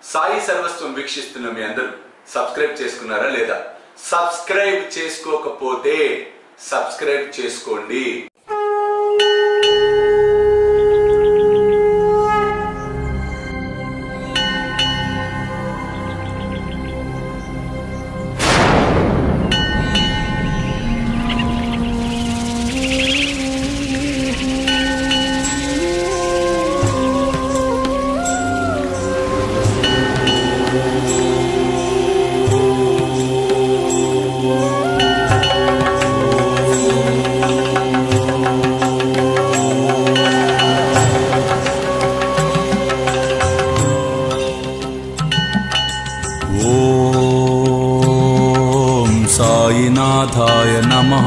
సాయి సర్వస్వం వీక్షిస్తున్న మీ అందరూ సబ్స్క్రైబ్ చేసుకున్నారా లేదా సబ్స్క్రైబ్ చేసుకోకపోతే సబ్స్క్రైబ్ చేసుకోండి ॐ साईनाथाय नमः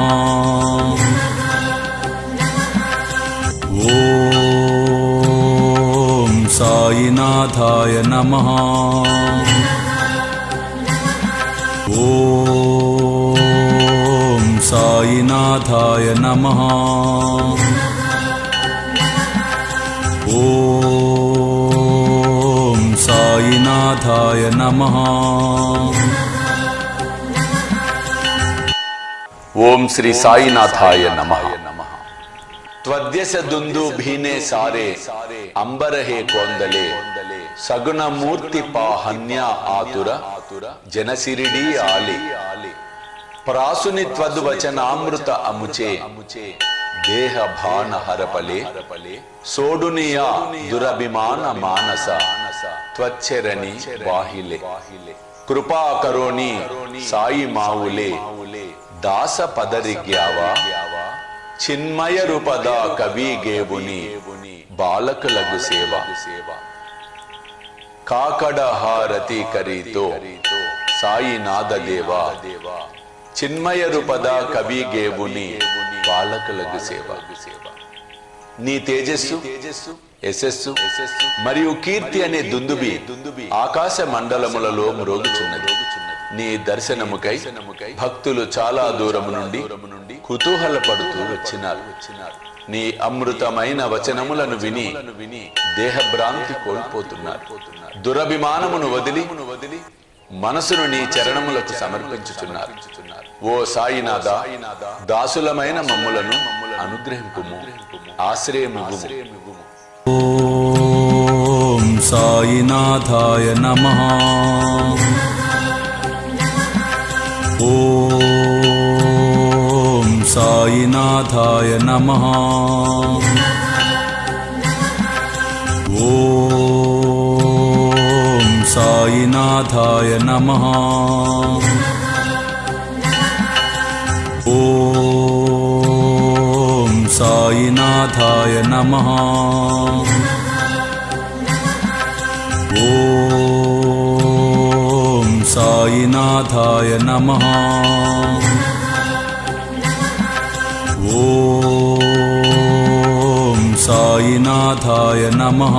ॐ साईनाथाय नमः ॐ साईनाथाय नमः ॐ साईनाथाय नमः ఓం శ్రీ సాయినాథాయ నమ త్వద్యస దుందు భీనే సారే అంబరహే కొందలే సగుణ మూర్తి పాహన్య ఆతుర జనసిరిడి ఆలి ప్రాసుని త్వద్వచనామృత అముచే దేహ భాన హరపలే సోడునియా దురభిమాన మానస త్వచ్చరణి వాహిలే కృపా కరోని సాయి మావులే దాస పదరిగ్యావా చిన్మయ రూపద కవి గేవుని బాలకులగు సేవ కాకడ హారతి కరీతో సాయి నాద దేవా చిన్మయ రూపద కవి గేవుని బాలకులగు సేవ నీ తేజస్సు యశస్సు మరియు కీర్తి అనే దుందుబి ఆకాశ మండలములలో మ్రోగుచున్నది నీ దర్శనముకై భక్తులు చాలా దూరము నుండి కుతూహల పడుతూ వచ్చినారు నీ అమృతమైన వచనములను విని దేహభ్రాంతి కోల్పోతున్నారు దురభిమానమును వదిలి మనసును నీ చరణములకు సమర్పించుచున్నారు ఓ సాయినాథ దాసులమైన మమ్ములను అనుగ్రహింపుము ఆశ్రయముగుము ॐ साईनाथाय नमः ॐ साईनाथाय नमः ॐ साईनाथाय नमः ॐ साईनाथाय नमः ॐ साईनाथाय नमः ॐ साईनाथाय नमः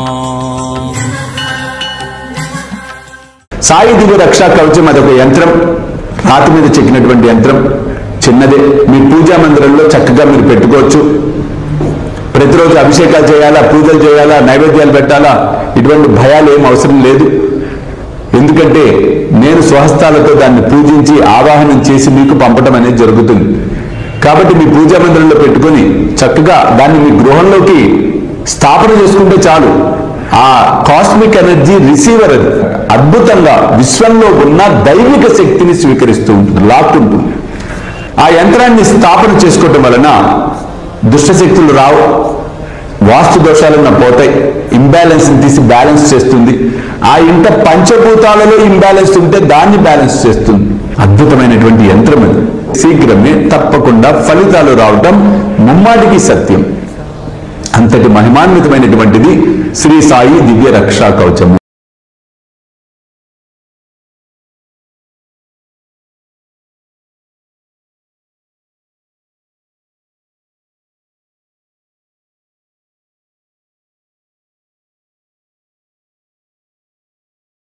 సాయి దివ్య రక్షా కవచం అదొక యంత్రం రాతి మీద చెక్కినటువంటి యంత్రం చిన్నదే మీ పూజా మందిరంలో చక్కగా మీరు పెట్టుకోవచ్చు ప్రతిరోజు అభిషేకాలు చేయాలా పూజలు చేయాలా నైవేద్యాలు పెట్టాలా ఇటువంటి భయాలు ఏం అవసరం లేదు ఎందుకంటే నేను స్వహస్తాలతో దాన్ని పూజించి ఆవాహనం చేసి మీకు పంపడం అనేది జరుగుతుంది కాబట్టి మీ పూజా మందిరంలో పెట్టుకొని చక్కగా దాన్ని మీ గృహంలోకి స్థాపన చేసుకుంటే చాలు ఆ కాస్మిక్ ఎనర్జీ రిసీవర్ అది అద్భుతంగా విశ్వంలో ఉన్న దైవిక శక్తిని స్వీకరిస్తూ ఉంటుంది లాక్కుంటుంది ఆ యంత్రాన్ని స్థాపన చేసుకోవటం వలన దుష్టశక్తులు రావు వాస్తు దోషాలన్న పోతాయి ఇంబ్యాలెన్స్ తీసి బ్యాలెన్స్ చేస్తుంది ఆ ఇంట పంచభూతాలలో ఇంబ్యాలెన్స్ ఉంటే దాన్ని బ్యాలెన్స్ చేస్తుంది అద్భుతమైనటువంటి యంత్రం అది శీఘ్రమే తప్పకుండా ఫలితాలు రావటం ముమ్మాటికి సత్యం అంతటి మహిమాన్వితమైనటువంటిది శ్రీ సాయి దివ్య రక్షా కవచము